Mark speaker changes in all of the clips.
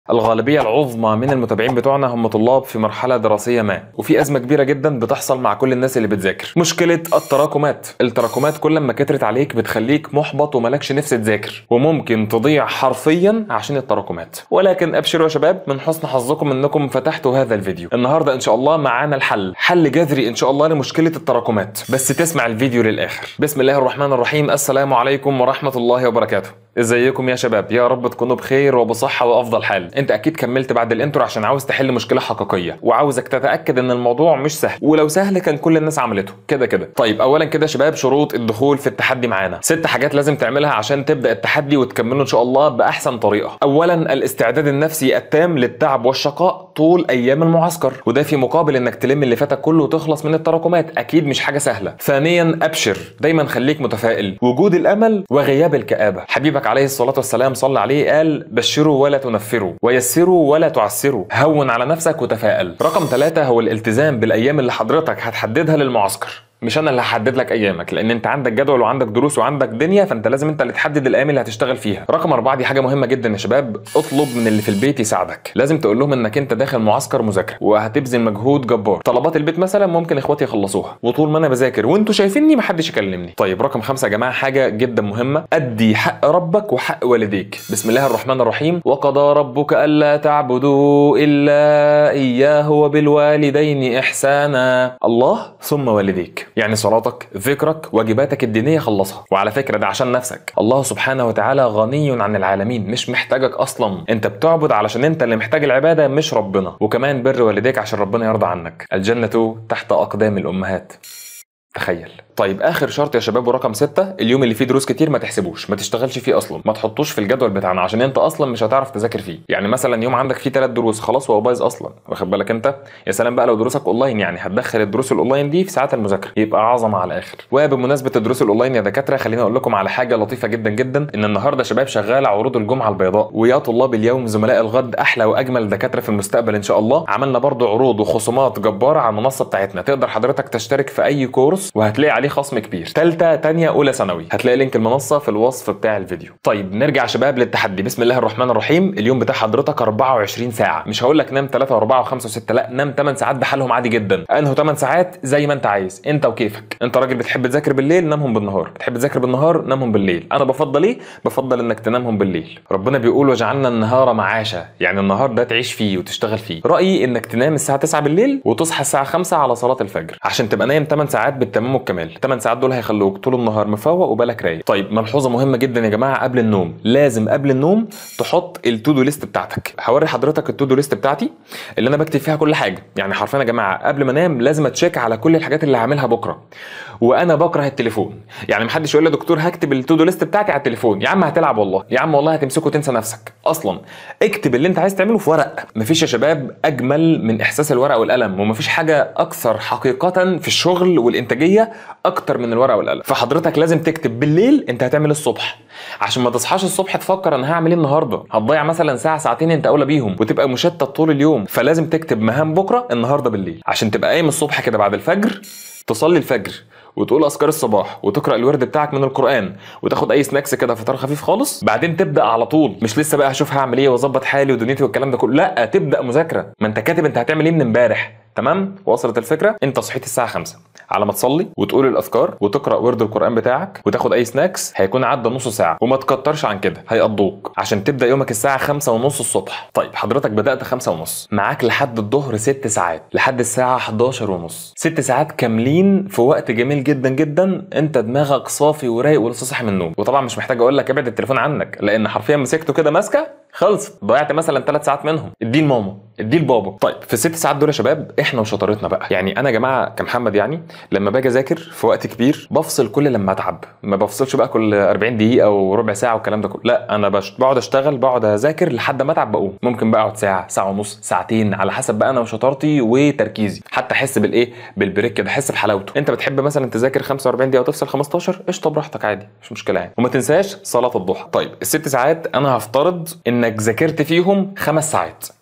Speaker 1: الغالبية العظمى من المتابعين بتوعنا هم طلاب في مرحلة دراسية ما وفي أزمة كبيرة جدا بتحصل مع كل الناس اللي بتذاكر مشكلة التراكمات التراكمات كل ما كترت عليك بتخليك محبط وملكش نفس تذاكر وممكن تضيع حرفيا عشان التراكمات ولكن أبشروا يا شباب من حسن حظكم أنكم فتحتوا هذا الفيديو النهاردة إن شاء الله معانا الحل حل جذري إن شاء الله لمشكلة التراكمات بس تسمع الفيديو للآخر بسم الله الرحمن الرحيم السلام عليكم ورحمة الله وبركاته ازيكم يا شباب يا رب تكونوا بخير وبصحة وافضل حال انت اكيد كملت بعد الانترو عشان عاوز تحل مشكلة حقيقية وعاوزك تتأكد ان الموضوع مش سهل ولو سهل كان كل الناس عملته كده كده طيب اولا كده يا شباب شروط الدخول في التحدي معانا ست حاجات لازم تعملها عشان تبدأ التحدي وتكمله ان شاء الله باحسن طريقة اولا الاستعداد النفسي التام للتعب والشقاء طول ايام المعسكر وده في مقابل انك تلم اللي فاتك كله وتخلص من التراكمات اكيد مش حاجة سهلة ثانيا ابشر دايما خليك متفائل وجود الامل وغياب الكآبة حبيبك عليه الصلاة والسلام صلى عليه قال بشروا ولا تنفروا ويسروا ولا تعسروا هون على نفسك وتفائل رقم ثلاثة هو الالتزام بالايام اللي حضرتك هتحددها للمعسكر مش انا اللي هحدد لك ايامك لان انت عندك جدول وعندك دروس وعندك دنيا فانت لازم انت اللي تحدد الايام اللي هتشتغل فيها رقم أربعة دي حاجه مهمه جدا يا شباب اطلب من اللي في البيت يساعدك لازم تقول لهم انك انت داخل معسكر مذاكره وهتبذل مجهود جبار طلبات البيت مثلا ممكن اخواتي يخلصوها وطول ما انا بذاكر وانتوا شايفيني محدش يكلمني طيب رقم خمسة يا جماعه حاجه جدا مهمه ادي حق ربك وحق والديك بسم الله الرحمن الرحيم وقضى ربك الا تعبدوا الا اياه وبالوالدين احسانا الله ثم والديك يعني صلاتك ذكرك واجباتك الدينيه خلصها وعلى فكره ده عشان نفسك الله سبحانه وتعالى غني عن العالمين مش محتاجك اصلا انت بتعبد علشان انت اللي محتاج العباده مش ربنا وكمان بر والديك عشان ربنا يرضى عنك الجنه تحت اقدام الامهات تخيل طيب اخر شرط يا شباب ورقم ستة اليوم اللي فيه دروس كتير ما تحسبوش ما تشتغلش فيه اصلا ما تحطوش في الجدول بتاعنا عشان انت اصلا مش هتعرف تذاكر فيه يعني مثلا يوم عندك فيه ثلاث دروس خلاص هو بايظ اصلا واخد بالك انت يا سلام بقى لو دروسك اونلاين يعني هتدخل الدروس الاونلاين دي في ساعات المذاكره يبقى عظمه على الاخر وبمناسبه الدروس الاونلاين يا دكاتره خليني اقول لكم على حاجه لطيفه جدا جدا ان النهارده يا شباب شغاله عروض الجمعه البيضاء ويا طلاب اليوم زملاء الغد احلى واجمل دكاتره في المستقبل ان شاء الله عملنا برضو عروض وخصومات جباره على المنصه بتاعتنا تقدر حضرتك تشترك في اي كورس وهتلاقي عليه خصم كبير ثالثه تانية اولى ثانوي هتلاقي لينك المنصه في الوصف بتاع الفيديو طيب نرجع يا شباب للتحدي بسم الله الرحمن الرحيم اليوم بتاع حضرتك 24 ساعه مش هقول لك نام 3 و4 و5 و6 لا نام 8 ساعات بحالهم عادي جدا انهو 8 ساعات زي ما انت عايز انت وكيفك انت راجل بتحب تذاكر بالليل نامهم بالنهار بتحب تذاكر بالنهار نامهم بالليل انا بفضل ايه بفضل انك تنامهم بالليل ربنا بيقول وجعلنا النهار معاشا يعني النهار ده تعيش فيه وتشتغل فيه رايي انك تنام الساعه 9 بالليل وتصحى الساعه 5 على صلاه الفجر عشان تبقى نايم 8 ساعات بالتمام والكمال 8 ساعات دول هيخلوك طول النهار مفوق وبالك رايق طيب ملحوظه مهمه جدا يا جماعه قبل النوم لازم قبل النوم تحط التو دو ليست بتاعتك هوري حضرتك التو دو ليست بتاعتي اللي انا بكتب فيها كل حاجه يعني حرفيا يا جماعه قبل ما انام لازم اتشيك على كل الحاجات اللي هعملها بكره وانا بكره التليفون يعني محدش يقول لي دكتور هكتب التو دو ليست بتاعتي على التليفون يا عم هتلعب والله يا عم والله هتمسكه وتنسى نفسك اصلا اكتب اللي انت عايز تعمله في ورق مفيش يا شباب اجمل من احساس الورق والقلم ومفيش حاجه اكثر حقيقه في الشغل والانتاجيه اكتر من الورق والقلم فحضرتك لازم تكتب بالليل انت هتعمل الصبح عشان ما تصحاش الصبح تفكر انا هعمل ايه النهارده هتضيع مثلا ساعه ساعتين انت اولى بيهم وتبقى مشتت طول اليوم فلازم تكتب مهام بكره النهارده بالليل عشان تبقى قايم الصبح كده بعد الفجر تصلي الفجر وتقول اذكار الصباح وتقرا الورد بتاعك من القران وتاخد اي سناكس كده فطار خفيف خالص بعدين تبدا على طول مش لسه بقى هشوف هعمل ايه واظبط حالي ودنيتي والكلام ده كله لا تبدا مذاكره ما انت كاتب انت هتعمل ايه من امبارح تمام وصلت الفكره انت صحيت الساعه 5 على ما تصلي وتقول الاذكار وتقرا ورد القران بتاعك وتاخد اي سناكس هيكون عدى نص ساعه وما تكترش عن كده هيقضوك عشان تبدا يومك الساعه 5 ونص الصبح طيب حضرتك بدات 5 ونص معاك لحد الظهر 6 ساعات لحد الساعه 11 ونص 6 ساعات كاملين في وقت جميل جدا جدا انت دماغك صافي ورايق ولسه صاحي من النوم وطبعا مش محتاج اقول لك ابعد التليفون عنك لان حرفيا مسكته كده ماسكه خلصت ضيعت مثلا ثلاث ساعات منهم اديه لماما اديه لبابا طيب في الست ساعات دول يا شباب احنا وشطارتنا بقى يعني انا يا جماعه كمحمد يعني لما باجي اذاكر في وقت كبير بفصل كل لما اتعب ما بفصلش بقى كل 40 دقيقه او ربع ساعه والكلام ده كله لا انا بش... بقعد اشتغل بقعد اذاكر لحد ما اتعب بقوم ممكن بقى اقعد ساعه ساعه ونص ساعتين على حسب بقى انا وشطارتي وتركيزي حتى احس بالايه بالبريك كده احس بحلاوته انت بتحب مثلا تذاكر 45 دقيقه وتفصل 15 قشطه براحتك عادي مش مشكله يعني وما تنساش صلاه الضحى طيب الست ساعات انا هفترض انك ذاكرت فيهم خمس ساعات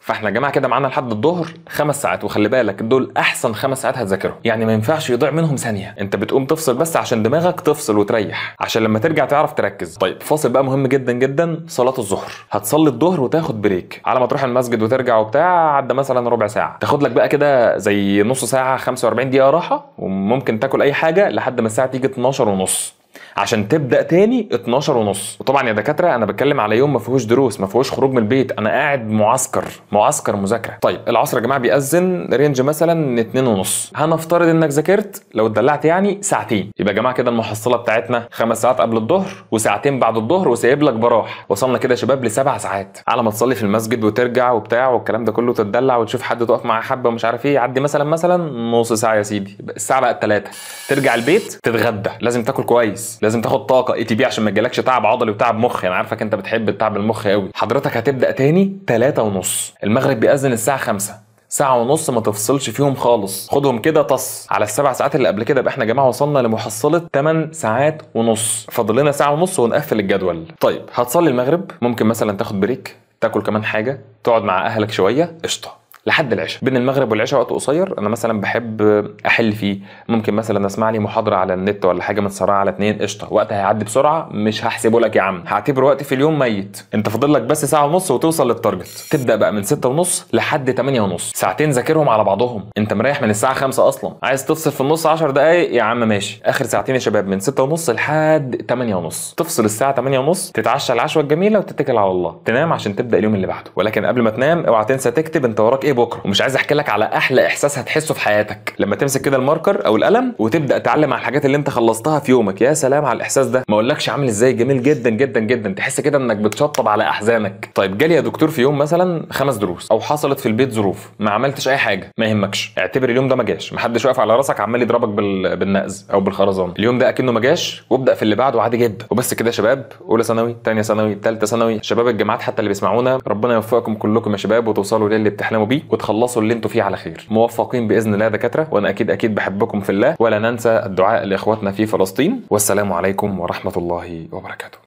Speaker 1: فاحنا يا جماعه كده معانا لحد الظهر خمس ساعات وخلي بالك دول احسن خمس ساعات هتذاكرهم يعني ما ينفعش يضيع منهم ثانيه انت بتقوم تفصل بس عشان دماغك تفصل وتريح عشان لما ترجع تعرف تركز طيب فاصل بقى مهم جدا جدا صلاه الظهر هتصلي الظهر وتاخد بريك على ما تروح المسجد وترجع وبتاع عدى مثلا ربع ساعه تاخد لك بقى كده زي نص ساعه 45 دقيقه راحه وممكن تاكل اي حاجه لحد ما الساعه تيجي 12 ونص عشان تبدا تاني 12 ونص وطبعا يا دكاتره انا بتكلم على يوم ما فيهوش دروس ما فيهوش خروج من البيت انا قاعد معسكر معسكر مذاكره طيب العصر يا جماعه بيأذن رينج مثلا 2 ونص هنفترض انك ذاكرت لو اتدلعت يعني ساعتين يبقى يا جماعه كده المحصله بتاعتنا خمس ساعات قبل الظهر وساعتين بعد الظهر وسايب لك براح وصلنا كده يا شباب لسبع ساعات على ما تصلي في المسجد وترجع وبتاع والكلام ده كله تتدلع وتشوف حد تقف معاه حبه ومش عارف ايه يعدي مثلا مثلا نص ساعه يا سيدي الساعه بقت 3 ترجع البيت تتغدى لازم تاكل كويس لازم تاخد طاقه اي تي بي عشان ما يجيلكش تعب عضلي وتعب مخ انا عارفك انت بتحب التعب المخ قوي حضرتك هتبدا تاني 3 ونص المغرب بيأذن الساعه 5 ساعة ونص ما تفصلش فيهم خالص خدهم كده طص على السبع ساعات اللي قبل كده يبقى احنا يا جماعة وصلنا لمحصلة 8 ساعات ونص فاضل لنا ساعة ونص ونقفل الجدول طيب هتصلي المغرب ممكن مثلا تاخد بريك تاكل كمان حاجة تقعد مع اهلك شوية قشطة لحد العشاء بين المغرب والعشاء وقت قصير انا مثلا بحب احل فيه ممكن مثلا اسمع لي محاضره على النت ولا حاجه متسرعه على اتنين قشطه وقت هيعدي بسرعه مش هحسبه لك يا عم هعتبره وقت في اليوم ميت انت فاضل لك بس ساعه ونص وتوصل للتارجت تبدا بقى من ستة ونص لحد 8 ونص ساعتين ذاكرهم على بعضهم انت مريح من الساعه 5 اصلا عايز تفصل في النص 10 دقائق يا عم ماشي اخر ساعتين يا شباب من 6 ونص لحد 8 ونص تفصل الساعه 8 ونص تتعشى العشوه الجميله وتتكل على الله تنام عشان تبدا اليوم اللي بعده ولكن قبل ما تنام اوعى تنسى تكتب انت وراك ايه بكره ومش عايز احكي لك على احلى احساس هتحسه في حياتك لما تمسك كده الماركر او القلم وتبدا تعلم على الحاجات اللي انت خلصتها في يومك يا سلام على الاحساس ده ما اقولكش عامل ازاي جميل جدا جدا جدا تحس كده انك بتشطب على احزانك طيب جالي يا دكتور في يوم مثلا خمس دروس او حصلت في البيت ظروف ما عملتش اي حاجه ما يهمكش اعتبر اليوم ده ما جاش محدش واقف على راسك عمال يضربك بال... بالنقز او بالخرزان اليوم ده اكنه ما جاش وابدا في اللي بعده عادي جدا وبس كده يا شباب اولى ثانوي ثانيه ثانوي ثالثه ثانوي شباب الجامعات حتى اللي بيسمعونا ربنا يوفقكم كلكم يا شباب وتوصلوا للي بتحلموا بيه وتخلصوا اللي انتوا فيه على خير موفقين باذن الله يا دكاتره وانا اكيد اكيد بحبكم في الله ولا ننسى الدعاء لاخواتنا في فلسطين والسلام عليكم ورحمه الله وبركاته